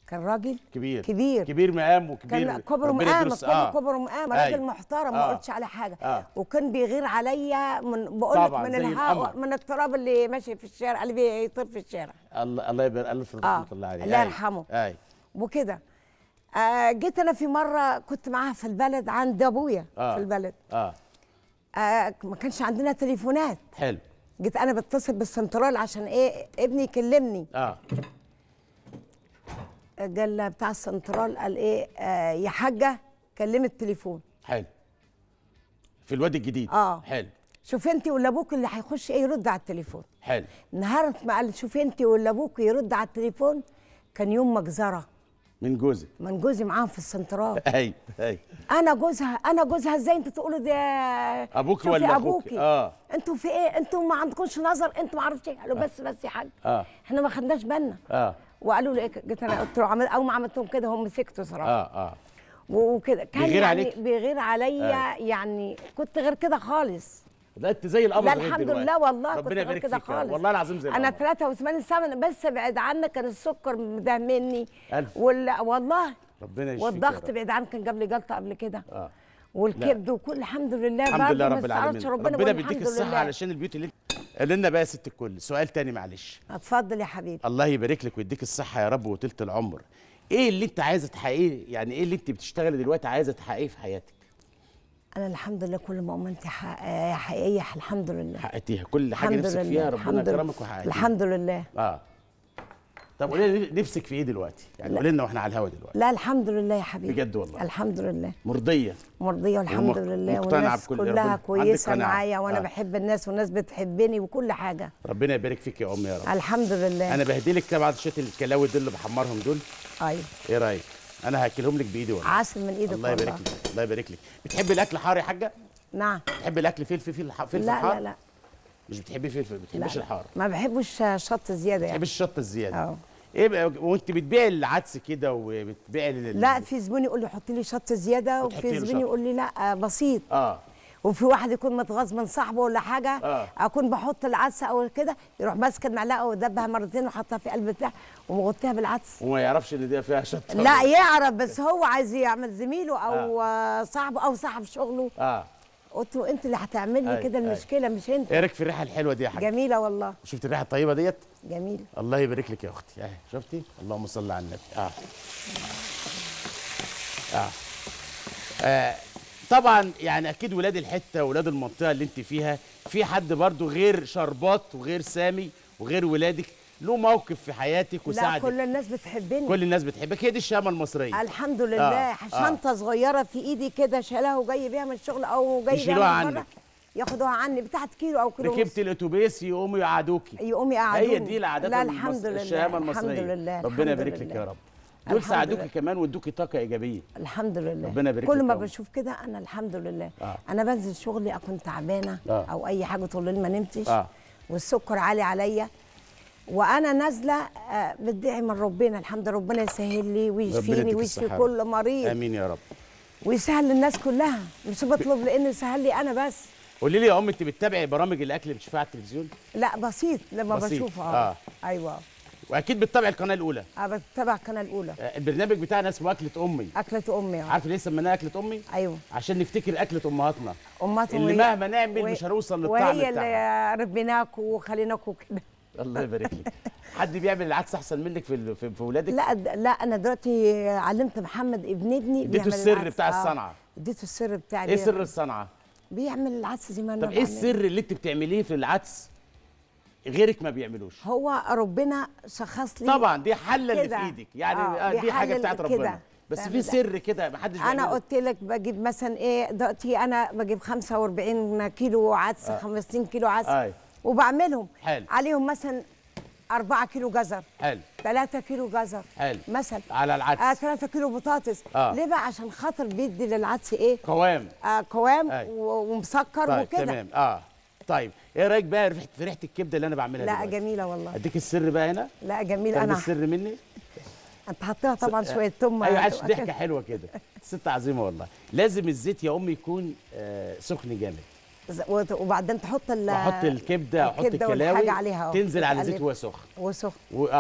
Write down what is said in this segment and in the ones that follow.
كان راجل كبير كبير كبير مقام وكبير كان كبر ربنا مقام يدرس- كبر آه. كبر مقام أيوة. راجل محترم ما آه. قلتش عليه حاجه آه. وكان بيغير عليا من بقول لك طبعاً، من زي الهواء القمر. من التراب اللي ماشي في الشارع اللي بيطير في الشارع الله الله يبارك الف آه. رحمه الله عليه الله أيوة. يرحمه. ايوه وكده آه جيت انا في مره كنت معاها في البلد عند ابويا آه. في البلد اه آه ما كانش عندنا تليفونات حلو جيت انا بتصل بالسنترال عشان ايه ابني يكلمني اه قال بتاع السنترال قال ايه آه يا حاجه كلمي التليفون حلو في الوادي الجديد آه. حلو شوف انت ولا ابوك اللي هيخش ايه يرد على التليفون حلو نهار ما قال شوف انت ولا ابوك يرد على التليفون كان يوم مجزره من جوزك من جوزي معاهم في السنترال ايوه ايوه انا جوزها انا جوزها ازاي انتوا تقولوا ده أبوك شوفي ولا أخوك؟ ابوكي آه. انتوا في ايه انتوا ما عندكمش نظر انتوا ما عرفتش ايه قالوا بس بس يا حاج اه احنا ما خدناش بالنا اه وقالوا لي إيه؟ جيت انا قلت له عمل اول ما عملت لهم كده هم سكتوا صراحه اه اه وكده كان بيغير يعني عليك؟ بيغير عليا يعني كنت غير كده خالص لا انت زي القمر لا لغاية الحمد دلوقتي. لله والله كنت ربنا غير يبارك كده فيك يا رب. خالص والله العظيم زي انا القمر 83 سنه بس بعد عنك كان السكر مدهمني ألف. ولا والله ربنا يشفيك والضغط يا رب. بعيد عنك كان جاب لي جلطه قبل كده اه والكبد وكل الحمد لله الحمد برضه لله ما رب العالمين استعرضش ربنا ربنا بقول بيديك الحمد الصحه لله. علشان البيوت اللي انت قال لنا بقى يا ست الكل سؤال تاني معلش اتفضل يا حبيبي الله يبارك لك ويديك الصحه يا رب وطولة العمر ايه اللي انت عايزه تحققيه يعني ايه اللي انت بتشتغلي دلوقتي عايزه تحققيه في حياتك انا الحمد لله كل ما امنتي حق- حقيقيه الحمد لله حققتيها كل حاجه الحمد نفسك لله فيها ربنا الحمد لله. كرمك وحققتيها الحمد لله اه طب قولي لي نفسك في ايه دلوقتي يعني لا. قولي لنا واحنا على الهوا دلوقتي لا الحمد لله يا حبيبي بجد والله. الحمد لله مرضيه مرضيه والحمد ومق- لله مقتنعة والناس بكل- ربنا- كلها عندك كويسه قناعة. معايا وانا آه. بحب الناس والناس بتحبني وكل حاجه ربنا يبارك فيك يا ام يا رب الحمد لله انا بهديلك طبعا شويه الكلاوي دول اللي بحمرهم دول ايوه ايه رايك انا هاكلهم لك بايدي والله عسل من ايدك الله يبارك والله لك الله يبارك لك بتحبي الاكل حار يا حاجه نعم بتحبي الاكل فلفل فلفل فلفل لا حار لا لا مش بتحبي فلفل ما لا, بتحبيش لا. الحار ما بحبش شط زياده ما يعني بتحبيش الشطه الزياده اه ايه بقى وانت بتبيعي العدس كده وبتبيعي ال- لا في زبون يقول لي حط لي شط زياده وتحطي له وفي زبون شط. يقول لي لا بسيط اه وفي واحد يكون متغاظ من صاحبه ولا حاجه آه. اكون بحط العدس او كده يروح ماسك المعلقه ودبها مرتين وحطها في قلب بتاع ومغطيها بالعدس وما يعرفش ان دي فيها شطه لا يعرف بس هو عايز يعمل زميله او آه. صاحبه او صاحب شغله اه قلت له انت اللي هتعمل لي أي- كده أي. المشكله مش انت ايه رايك في الريحه الحلوه دي يا حاج جميله والله شفت الريحه الطيبه ديت جميله الله يبارك لك يا اختي اهي شفتي اللهم صل على النبي اه اه, آه. طبعا يعني اكيد ولاد الحته ولاد المنطقه اللي انت فيها في حد برضو غير شربات وغير سامي وغير ولادك له موقف في حياتك لا وساعدك كل الناس بتحبني كل الناس بتحبك هي دي الشامه المصريه الحمد لله آه، آه. آه. شنطه صغيره في ايدي كده شالها وجاي بيها من الشغل او جاي يشيلوها بيها من بره عنك. ياخدوها عني بتاعت كيلو او كيلو ركبت ونص. الاتوبيس يقوموا يقعدوكي يقوموا يقعدوني هي دي العادات لا المص... الحمد لله الشهامه الحمد المصريه لله ربنا الحمد يبارك لك لله. يا رب دول الحمد ساعدوكي لله. كمان وادوكي طاقه ايجابيه الحمد لله ربنا يبارك كل لك ما يا رب. بشوف كده انا الحمد لله آه. انا بنزل شغلي اكون تعبانه آه. او اي حاجه طول الليل ما نمتش آه. والسكر عالي عليا وانا نازله آه، بدعي من ربنا الحمد لله ربنا يسهل لي ربنا ويشفيني يديك ويشفي الصحة. كل مريض امين يا رب ويسهل للناس كلها مش بطلب لانه يسهل لي انا بس قولي لي يا ام انت بتتابعي برامج الاكل اللي بتشوفها على التلفزيون لا بسيط لما بسيط. بشوفها آه. آه. ايوه واكيد بتتابعي القناه الاولى أنا بتابع القناه الاولى آه، البرنامج بتاعنا اسمه اكله امي اكله امي آه. عارف ليه سميناها اكله امي ايوه عشان نفتكر اكله امهاتنا امهاتهم اللي وهي- مهما نعمل وهي- مش هنوصل للطعم وهي بتاعها اللي ربيناكوا وخليناكوا كده الله يبارك لك حد بيعمل العدس احسن منك في ال- في, في ولادك لا د- لا انا دلوقتي علمت محمد ابن ابني اديته بيعمل السر العدس. بتاع آه. الصنعه اديته السر بتاع ايه بي- سر الصنعه بيعمل العدس زي ما انا طب ايه بعمل. السر اللي انت بتعمليه في العدس غيرك ما بيعملوش هو ربنا شخص لي طبعا دي حله اللي في كده. ايدك يعني آه، آه دي حاجه بيحلل بتاعت كده. ربنا بس فاهم في ده؟ سر كده ما حدش انا بيعمله قلت لك بجيب مثلا ايه دلوقتي انا بجيب 45 كيلو عدس آه. 50 كيلو عدس أي. وبعملهم حلو. عليهم مثلا 4 كيلو جزر حلو 3 كيلو جزر حلو مثلا على العدس آه 3 كيلو بطاطس آه. ليه بقى عشان خاطر بيدي للعدس ايه قوام آه قوام أي. و- ومسكر طيب وكده تمام اه طيب ايه رايك بقى في في ريحه الكبده اللي انا بعملها لا دلوقتي؟ جميله والله اديك السر بقى هنا لا جميل تاخد انا السر مني انت حطيها طبعا س- شويه ثوم ايوه عاش هتبقى ضحكه كده. حلوه كده ست عظيمه والله لازم الزيت يا امي يكون آه سخن جامد ز- وت- وبعدين تحط ال واحط الكبده احط الكبدة الكلاوي والحاجة عليها أهو. تنزل على تقلب. زيت وهو سخن وسخن واه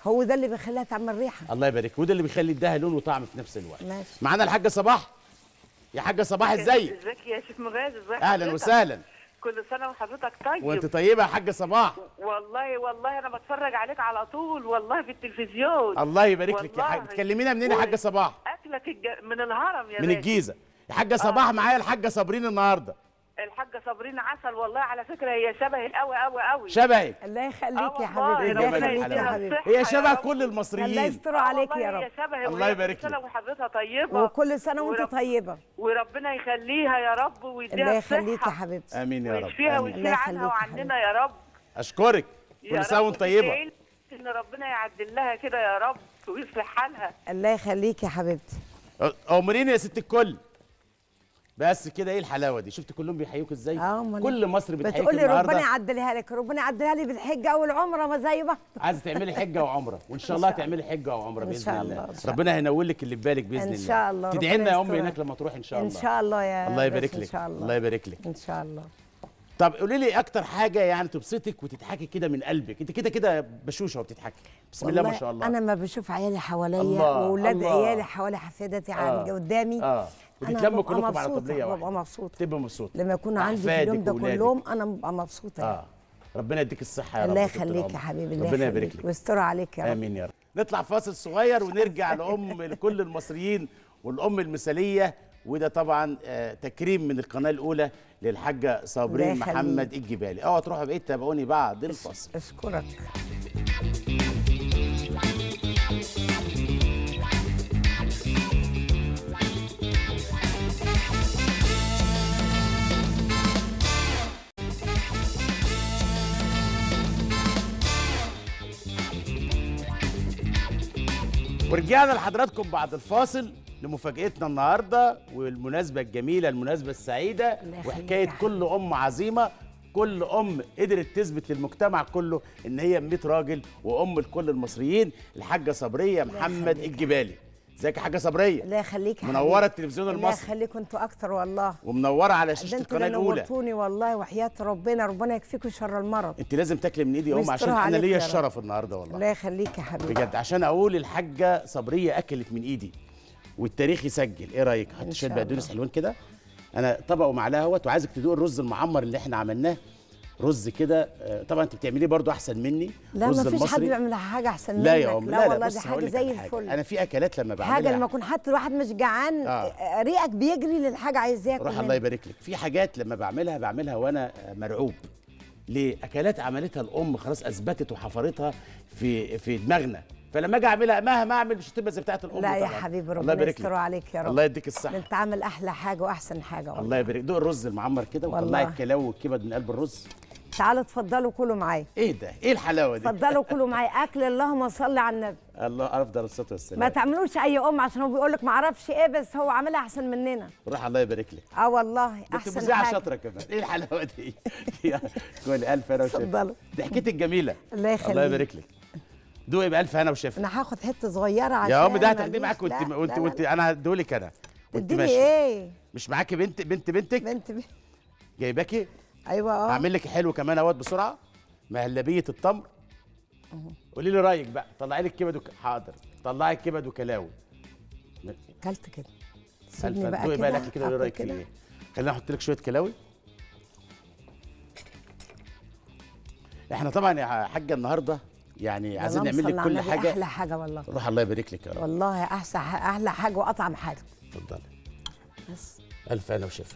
هو ده اللي بيخليها تعمل ريحه الله يبارك وده اللي بيخلي اداها لون وطعم في نفس الوقت ماشي. معانا الحاجه صباح يا حاجه صباح ازيك ازيك يا شيخ مغازي ازيك اهلا حضرتك؟ وسهلا كل سنه وحضرتك طيب وانت طيبه يا حاجه صباح والله والله انا بتفرج عليك على طول والله في التلفزيون الله يبارك لك يا حاجه والله. تكلمينا منين يا و- حاجه صباح اكلك الج... من الهرم يا من باشا. الجيزه يا حاجه صباح معايا الحاجه صابرين النهارده الحاجه صابرين عسل والله على فكره هي شبهي قوي قوي قوي شبهك الله يخليك يا آه حبيبي والله، الله جمال يخليك يا الحلاوة. حبيبي الصحة هي يا شبه رب. كل الله المصريين يستر عليك يا والله رب هي شبهي الله وهي يبارك كل سنه لك. وحضرتها طيبه وكل سنه وانت ورب- طيبه وربنا يخليها يا رب ويديها الله يخليك يا الصحة حبيبتي امين يا رب ويشفيها آمين. الله ويشفيها عنها يخليك يا وعننا يا رب اشكرك يا كل رب سنه وانت طيبه وتدعي لي ان ربنا يعدل لها كده يا رب ويصلح حالها الله يخليك يا حبيبتي امريني يا ست الكل بس كده ايه الحلاوه دي شفت كلهم بيحيوك ازاي اه أمال كل مصر بتحييك بتقول لي النهارده ربنا يعدلها لك ربنا يعدلها لي بالحجه والعمره ما زي بعض عايزه تعملي حجه وعمره وان شاء الله تعملي حجه وعمره إن باذن شاء الله الله، إن شاء ربنا هينول لك اللي في بالك باذن إن الله شاء الله، تدعي ربنا لنا يا امي يسترها. هناك لما تروح ان شاء ان الله شاء الله يا الله يبارك باشا، لك ان شاء الله الله يبارك لك ان شاء الله طب قولي لي اكتر حاجه يعني تبسطك وتضحكي كده من قلبك انت كده كده بشوشه وبتضحكي بسم الله ما والله شاء الله انا ما بشوف عيالي حواليا الله، واولاد الله. عيالي حوالي حفيدتي آه، عن قدامي اه أنا وتتلموا ببقى كلكم على مبسوطة، طبليه واحده ببقى مبسوطه تبقى مبسوط لما يكون عندي في اليوم ده كلهم انا ببقى مبسوطه اه ربنا يديك الصحه يا رب الله طول يخليك العمر. يا حبيبي الله ربنا يبارك يخليك لك ويستر عليك يا رب امين يا رب نطلع فاصل صغير ونرجع لام لكل المصريين والام المثاليه وده طبعا آه، تكريم من القناه الاولى للحاجه صابرين الله يخليك. محمد الجبالي اوعى تروحوا بعيد تابعوني بعد الفاصل اشكرك ورجعنا لحضراتكم بعد الفاصل لمفاجأتنا النهارده والمناسبة الجميلة المناسبة السعيدة الله يخليك وحكاية يا كل أم عظيمة كل أم قدرت تثبت للمجتمع كله إن هي 100 راجل وأم لكل المصريين الحاجة صبرية محمد يخليك. الجبالي ازيك يا حاجة صبرية الله يخليك يا منورة حبيبي. التلفزيون الله المصري يخليكم انتوا اكتر والله ومنورة على شاشة ده انتوا القناة اللي الأولى نورتوني والله وحياة ربنا ربنا يكفيكم شر المرض أنت لازم تاكلي من إيدي يا أم عشان ويسترها أنا عليك ليا يا رب. الشرف النهارده والله الله يخليك يا حبيبي بجد عشان اقول الحاجه صبريه اكلت من ايدي والتاريخ يسجل ايه رايك حط إن شويه شاء بقدونس الله. حلوين كده انا طبق ومعلقه اهوت وعايزك تدوق الرز المعمر اللي احنا عملناه رز كده آه، طبعا انت بتعمليه برضو احسن مني لا رز ما فيش حد المصري. بيعمل حاجه احسن منك لا يا ام لا لا, والله بص دي هقول حاجه لك على زي حاجة. الفل انا في اكلات لما بعملها حاجه لما يكون حتى الواحد مش جعان آه. ريقك بيجري للحاجه عايز ياكل روح الله منها. يبارك لك في حاجات لما بعملها بعملها وانا مرعوب ليه اكلات عملتها الام خلاص اثبتت وحفرتها في في دماغنا فلما اجي اعملها مهما اعمل مش هتبقى زي بتاعه الام لا يا طبعاً. حبيبي الله ربنا يبارك يستر لك عليك يا رب الله يديك الصحه انت عامل احلى حاجه واحسن حاجه والله الله يبارك دوق الرز المعمر كده وطلعي والله. الكلاوي والكبد من قلب الرز تعالوا اتفضلوا كلوا معايا ايه ده ايه الحلاوه دي اتفضلوا كلوا معايا اكل اللهم صل على النبي الله افضل الصلاه ما والسلام تعملوش اي ام عشان هو بيقول لك ما اعرفش ايه بس هو عاملها احسن مننا روح الله يبارك لك اه والله انت احسن مذيعه حاجه شاطره كمان ايه الحلاوه دي يا كل الف انا وشفا اتفضلوا. ضحكتك جميله الله يخليك. الله يبارك لك دوقي بالف انا وشفا انا هاخد حته صغيره عشان يا ام ده ماليش- هتاخديه معاك وانت لا، وانت لا، لا، وانت انا هديهولك انا وانت تديني ماشي ايه مش معاكي بنت بنت بنتك بنت بي. جايباكي ايوه اه هعمل لك حلو كمان اهوت بسرعه مهلبيه التمر قولي لي رايك بقى طلعي لي الكبد وك... حاضر طلعي الكبد وكلاوي اكلت كده الف سيبني بقى دوقي كده بقى الاكل كده قولي آكل رايك فيه كده. ايه خليني احط لك شويه كلاوي احنا طبعا يا حاجه النهارده يعني عايزين اللهم نعمل صل لك على كل النبي، حاجه احلى حاجه والله روح الله يبارك لك يا رب والله احسن احلى حاجه واطعم حاجه اتفضلي بس الف انا وشفا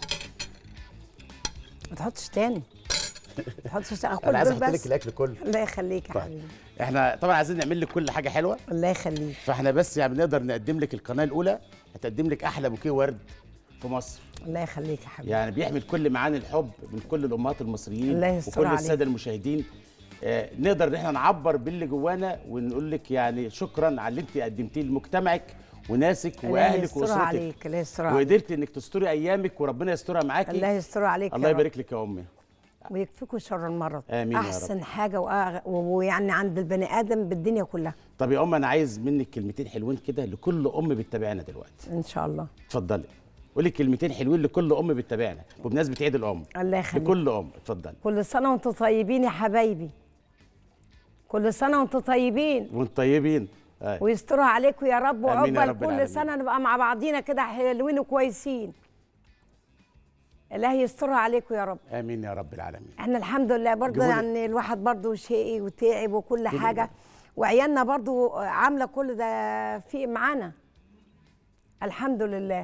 ما تحطش تاني ما تحطش تاني انا كل عايز دول احط لك بس الاكل كله الله يخليك يا طيب حبيبي احنا طبعا عايزين نعمل لك كل حاجه حلوه الله يخليك فاحنا بس يعني بنقدر نقدم لك القناه الاولى هتقدم لك احلى بوكيه ورد في مصر الله يخليك يا حبيبي يعني بيحمل كل معاني الحب من كل الامهات المصريين الله يستر وكل عليك. الساده المشاهدين آه نقدر ان احنا نعبر باللي جوانا ونقول لك يعني شكرا على اللي انت قدمتيه لمجتمعك وناسك الله واهلك يستر واسرتك عليك الله يستر عليك وقدرت انك تستري ايامك وربنا يسترها معاكي الله يستر عليك الله يا رب. يبارك لك يا امي ويكفيكوا شر المرض آمين يا رب. احسن حاجه وأغ... ويعني عند البني ادم بالدنيا كلها طب يا ام انا عايز منك كلمتين حلوين كده لكل ام بتتابعنا دلوقتي ان شاء الله اتفضلي قولي كلمتين حلوين لكل ام بتتابعنا بمناسبه عيد الام الله يخليك لكل ام اتفضلي كل سنه وانتم طيبين يا حبايبي كل سنه وانتم طيبين وانتم طيبين أي. ويسترها عليكم يا رب آمين يا وعقبال رب كل العالمين. سنه نبقى مع بعضينا كده حلوين وكويسين الله يسترها عليكم يا رب امين يا رب العالمين احنا الحمد لله برضه جمهور- يعني الواحد برضه شقي وتعب وكل حاجه وعيالنا برضه عامله كل ده في معانا الحمد لله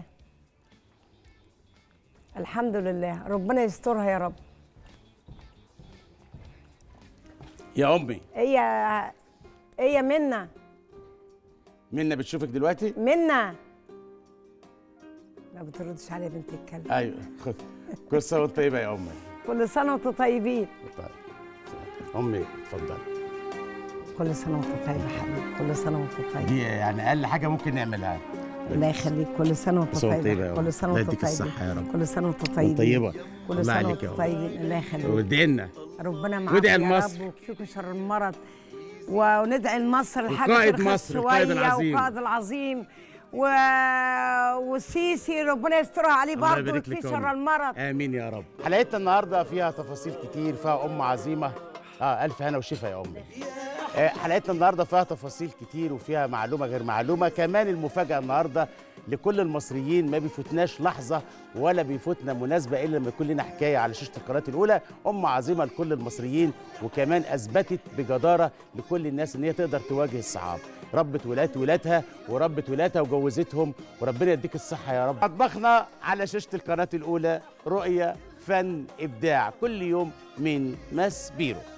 الحمد لله ربنا يسترها يا رب يا امي هي هي منا منا بتشوفك دلوقتي منا ما بتردش عليا بنت الكلب ايوه خد كل سنه وانت طيبه يا امي كل سنه وانتم طيبين طيب. امي اتفضل كل سنه وانتم طيب يا حبيبي كل سنه وانتم طيب دي يعني اقل حاجه ممكن نعملها الله يخليك كل سنه وانتم كل سنة وانت طيبه طيبة يا كل رب. سنه الله وانتم يديك طيبين الصحة يا رب. كل سنه وانتم طيبين طيبة كل الله سنه عليك يا وانتم رب. طيبين الله يخليك وادعي لنا ربنا معاكم وادعي يا لمصر. رب ويكفيكم شر المرض وندعي لمصر الحاجة وقائد ترخص مصر، القائد شوية العظيم. وقائد العظيم و... والسيسي ربنا يسترها عليه الله برضه يبارك ويكفيه لك يا شر أم. المرض امين يا رب حلقتنا النهارده فيها تفاصيل كتير فيها ام عظيمه اه الف هنا وشفا يا امي آه حلقتنا النهارده فيها تفاصيل كتير وفيها معلومه غير معلومه كمان المفاجاه النهارده لكل المصريين ما بيفوتناش لحظه ولا بيفوتنا مناسبه الا لما يكون لنا حكايه على شاشه القناه الاولى ام عظيمه لكل المصريين وكمان اثبتت بجداره لكل الناس ان هي تقدر تواجه الصعاب ربت ولاد ولادها وربت ولادها وجوزتهم وربنا يديك الصحه يا رب مطبخنا على شاشه القناه الاولى رؤيه فن ابداع كل يوم من ماس بيرو